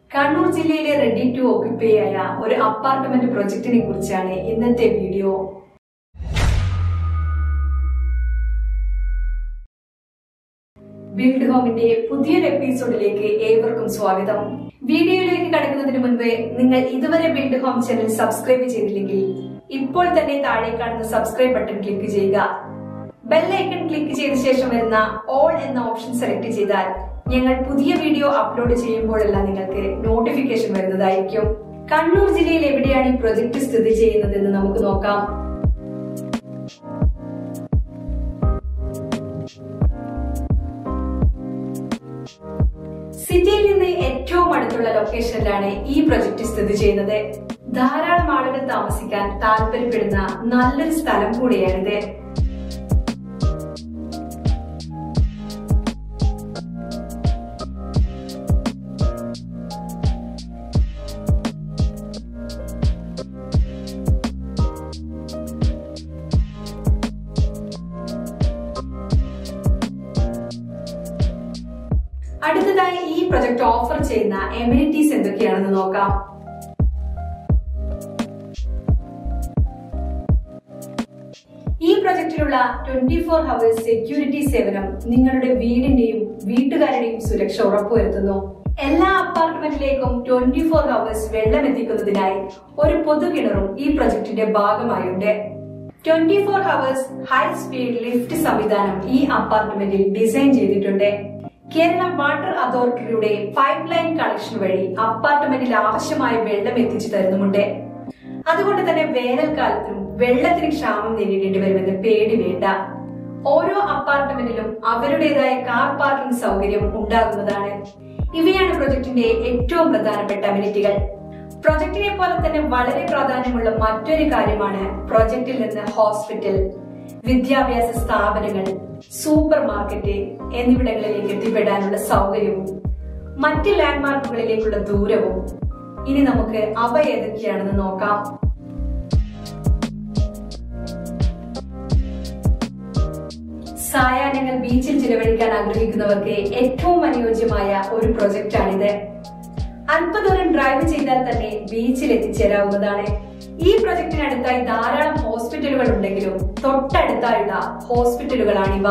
കണ്ണൂർ ജില്ലയിലെ ready to occupy ആയ ഒരു അപ്പാർട്ട്മെന്റ് പ്രൊജക്ടിനെ കുറിച്ചാണ് ഇന്നത്തെ വീഡിയോ ബിൽഡ് ഹോമിന്റെ പുതിയൊരു എപ്പിസോഡിലേക്ക് ഏവർക്കും സ്വാഗതം വീഡിയോയിലേക്ക് കടക്കുന്നതിന് മുൻപ് നിങ്ങൾ ഇതുവരെ ബിൽഡ് ഹോം ചാനൽ സബ്സ്ക്രൈബ് ചെയ്തില്ലെങ്കിൽ ഇപ്പോൾ തന്നെ താഴെ കാണുന്ന സബ്സ്ക്രൈബ് ബട്ടൺ ക്ലിക്ക് ചെയ്യുക ബെൽ ഐക്കൺ ക്ലിക്ക് ചെയ്ത ശേഷം വരുന്ന ഓൾ എന്ന ഓപ്ഷൻ സെലക്ട് ചെയ്താൽ ഞങ്ങൾ പുതിയ വീഡിയോ അപ്ലോഡ് ചെയ്യുമ്പോഴെല്ലാം നിങ്ങൾക്ക് നോട്ടിഫിക്കേഷൻ വരുന്നതായിരിക്കും കണ്ണൂർ ജില്ലയിൽ എവിടെയാണ് ഈ പ്രൊജക്ട് സ്ഥിതി ചെയ്യുന്നതെന്ന് നമുക്ക് നോക്കാം സിറ്റിയിൽ നിന്ന് ഏറ്റവും അടുത്തുള്ള ലൊക്കേഷനിലാണ് ഈ പ്രൊജക്ട് സ്ഥിതി ചെയ്യുന്നത് ധാരാളം ആളുകൾ താമസിക്കാൻ താല്പര്യപ്പെടുന്ന നല്ലൊരു സ്ഥലം കൂടിയാണിത് അടുത്തതായി ഈ പ്രൊജക്ട് ഓഫർ ചെയ്യുന്ന എമ്യൂണിറ്റീസ് എന്തൊക്കെയാണെന്ന് നോക്കാം ഈ പ്രൊജക്ടിലുള്ള ട്വന്റി ഫോർ ഹവേഴ്സ് സെക്യൂരിറ്റി സേവനം നിങ്ങളുടെ വീടിന്റെയും വീട്ടുകാരുടെയും സുരക്ഷ ഉറപ്പുവരുത്തുന്നു എല്ലാ അപ്പാർട്ട്മെന്റിലേക്കും ട്വന്റി ഫോർ ഹവേഴ്സ് വെള്ളം എത്തിക്കുന്നതിനായി ഒരു പൊതു കിണറും ഈ പ്രൊജക്ടിന്റെ ഭാഗമായുണ്ട് twenty four hours high speed lift സംവിധാനം ഈ അപ്പാർട്ട്മെന്റിൽ ഡിസൈൻ ചെയ്തിട്ടുണ്ട് കേരള വാട്ടർ അതോറിറ്റിയുടെ പൈപ്പ് ലൈൻ കണക്ഷൻ വഴി അപ്പാർട്ട്മെന്റിൽ ആവശ്യമായ വെള്ളം എത്തിച്ചു തരുന്നുമുണ്ട് അതുകൊണ്ട് തന്നെ വേനൽക്കാലത്തും വെള്ളത്തിന് ക്ഷാമം നേരിടേണ്ടി വരുമെന്ന് പേടി വേണ്ട ഓരോ അപ്പാർട്ട്മെന്റിലും അവരുടേതായ കാർ പാർക്കിംഗ് സൗകര്യം ഉണ്ടാകുന്നതാണ് ഇവയാണ് പ്രൊജക്ടിന്റെ ഏറ്റവും പ്രധാനപ്പെട്ട അമിനിറ്റികൾ പ്രൊജക്ടിനെ പോലെ തന്നെ വളരെ പ്രാധാന്യമുള്ള മറ്റൊരു കാര്യമാണ് പ്രൊജക്ടിൽ നിന്ന് ഹോസ്പിറ്റൽ വിദ്യാഭ്യാസ സ്ഥാപനങ്ങൾ സൂപ്പർ മാർക്കറ്റ് എന്നിവിടങ്ങളിലേക്ക് എത്തിപ്പെടാനുള്ള സൗകര്യവും മറ്റ് ലാൻഡ്മാർക്കുകളിലേക്കുള്ള ദൂരവും ഇനി നമുക്ക് അവ ഏതൊക്കെയാണെന്ന് നോക്കാം സായാഹ്നങ്ങൾ ബീച്ചിൽ ചിലവഴിക്കാൻ ആഗ്രഹിക്കുന്നവർക്ക് ഏറ്റവും അനുയോജ്യമായ ഒരു പ്രൊജക്റ്റാണിത് അല്പദൂരം ഡ്രൈവ് ചെയ്താൽ തന്നെ ബീച്ചിൽ എത്തിച്ചേരാവുന്നതാണ് ഈ പ്രൊജക്ടിനടുത്തായി ധാരാളം ഹോസ്പിറ്റലുകൾ ഉണ്ടെങ്കിലും തൊട്ടടുത്തായുള്ള ഹോസ്പിറ്റലുകളാണിവ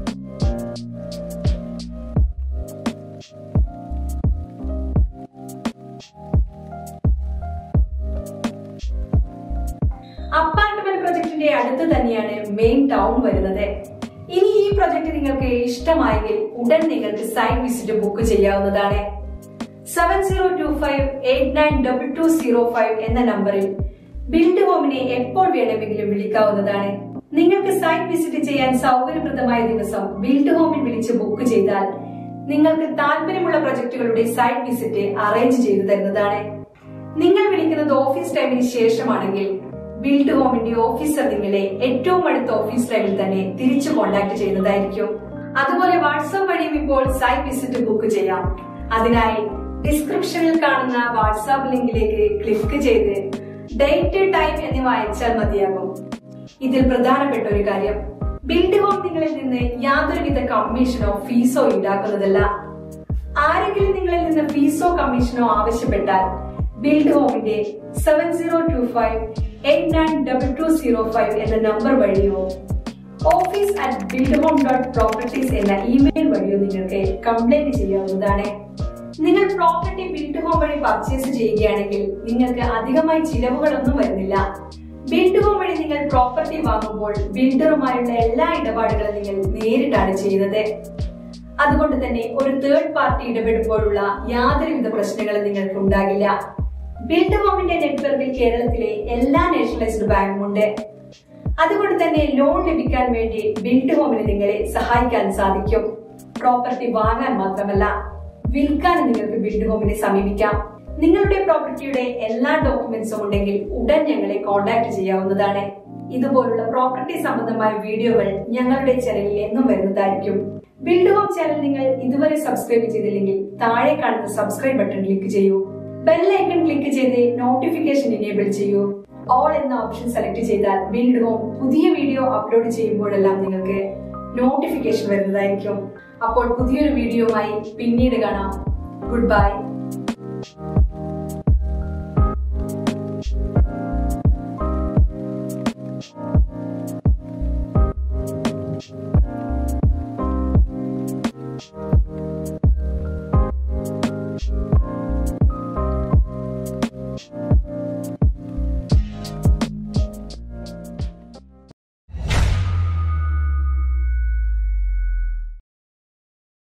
അപ്പാർട്ട്മെന്റ് പ്രൊജക്ടിന്റെ അടുത്ത് തന്നെയാണ് മെയിൻ ടൗൺ വരുന്നത് ഇനി ഈ പ്രൊജക്ട് നിങ്ങൾക്ക് ഇഷ്ടമായെങ്കിൽ ഉടൻ നിങ്ങൾക്ക് സൈറ്റ് വിസിറ്റ് ബുക്ക് ചെയ്യാവുന്നതാണ് seven zero two five eight nine double two zero five എന്ന നമ്പറിൽ ബിൽഡ് ഹോമിനെ എപ്പോൾ വേണമെങ്കിലും വിളിക്കാവുന്നതാണ് നിങ്ങൾക്ക് സൈറ്റ് വിസിറ്റ് ചെയ്യാൻ സൗകര്യപ്രദമായ ദിവസം ബിൽഡ് ഹോമിൽ വിളിച്ച് ബുക്ക് ചെയ്താൽ നിങ്ങൾക്ക് താല്പര്യമുള്ള പ്രൊജക്ടുകളുടെ സൈറ്റ് വിസിറ്റ് അറേഞ്ച് ചെയ്തു തരുന്നതാണ് നിങ്ങൾ വിളിക്കുന്നത് ഓഫീസ് ടൈമിന് ശേഷമാണെങ്കിൽ ബിൽഡ് ഹോമിന്റെ ഓഫീസർ നിങ്ങളെ ഏറ്റവും അടുത്ത ഓഫീസ് ടൈമിൽ തന്നെ തിരിച്ചു കോൺടാക്ട് ചെയ്യുന്നതായിരിക്കും അതുപോലെ വാട്സാപ്പ് വഴിയും ഇപ്പോൾ സൈറ്റ് വിസിറ്റ് ബുക്ക് ചെയ്യാം അതിനായി ഡിസ്ക്രിപ്ഷനിൽ കാണുന്ന വാട്സാപ്പ് ലിങ്കിലേക്ക് ക്ലിക്ക് ചെയ്ത് ഡേറ്റ് ടൈം എന്നിവ അയച്ചാൽ മതിയാകും ഇതിൽ പ്രധാനപ്പെട്ട ഒരു കാര്യം ബിൽഡ് ഹോം നിങ്ങളിൽ നിന്ന് യാതൊരുവിധ കമ്മീഷനോ ഫീസോ ഈടാക്കുന്നതല്ല ആരെങ്കിലും നിങ്ങളിൽ നിന്ന് ഫീസോ കമ്മീഷനോ ആവശ്യപ്പെട്ടാൽ ബിൽഡ് ഹോമിന്റെ seven zero two five eight nine double two zero five എന്ന നമ്പർ വഴിയോ office at build home dot properties എന്ന ഇമെയിൽ വഴിയോ നിങ്ങൾക്ക് കംപ്ലൈന്റ് ചെയ്യാവുന്നതാണ് നിങ്ങൾ പ്രോപ്പർട്ടി ബിൽഡ് ഹോം വഴി പർച്ചേസ് ചെയ്യുകയാണെങ്കിൽ നിങ്ങൾക്ക് അധികമായി ചിലവുകളൊന്നും വരുന്നില്ല ബിൽഡ് ഹോം വഴി നിങ്ങൾ പ്രോപ്പർട്ടി വാങ്ങുമ്പോൾ ബിൽഡറുമായുള്ള എല്ലാ ഇടപാടുകളും നിങ്ങൾ നേരിട്ടാണ് ചെയ്യുന്നത് അതുകൊണ്ട് തന്നെ ഒരു തേർഡ് പാർട്ടി ഇടപെടുമ്പോഴുള്ള യാതൊരുവിധ പ്രശ്നങ്ങളും നിങ്ങൾക്ക് ഉണ്ടാകില്ല ബിൽഡ് ഹോമിന്റെ നെറ്റ്വർക്കിൽ കേരളത്തിലെ എല്ലാ നാഷണലൈസ്ഡ് ബാങ്കും ഉണ്ട് അതുകൊണ്ട് തന്നെ ലോൺ ലഭിക്കാൻ വേണ്ടി ബിൽഡ് ഹോമിന് നിങ്ങളെ സഹായിക്കാൻ സാധിക്കും പ്രോപ്പർട്ടി വാങ്ങാൻ മാത്രമല്ല വിൽക്കാൻ നിങ്ങൾക്ക് ബിൽഡ് ഹോമിനെ സമീപിക്കാം നിങ്ങളുടെ പ്രോപ്പർട്ടിയുടെ എല്ലാ ഡോക്യുമെന്റ്സും ഉണ്ടെങ്കിൽ ഉടൻ ഞങ്ങളെ കോൺടാക്ട് ചെയ്യാവുന്നതാണ് ഇതുപോലുള്ള പ്രോപ്പർട്ടി സംബന്ധമായ വീഡിയോകൾ ഞങ്ങളുടെ ചാനലിൽ എന്നും വരുന്നതായിരിക്കും ബിൽഡ് ഹോം ചാനൽ നിങ്ങൾ ഇതുവരെ സബ്സ്ക്രൈബ് ചെയ്തില്ലെങ്കിൽ താഴെ കാണുന്ന സബ്സ്ക്രൈബ് ബട്ടൺ ക്ലിക്ക് ചെയ്യൂ ബെൽ ഐക്കൺ ക്ലിക്ക് ചെയ്ത് നോട്ടിഫിക്കേഷൻ ഇനേബിൾ ചെയ്യൂ ഓൾ എന്ന ഓപ്ഷൻ സെലക്ട് ചെയ്താൽ ബിൽഡ് ഹോം പുതിയ വീഡിയോ അപ്ലോഡ് ചെയ്യുമ്പോഴെല്ലാം നിങ്ങൾക്ക് നോട്ടിഫിക്കേഷൻ വരുന്നതായിരിക്കും അപ്പോൾ പുതിയൊരു വീഡിയോയുമായി പിന്നീട് കാണാം ഗുഡ് ബൈ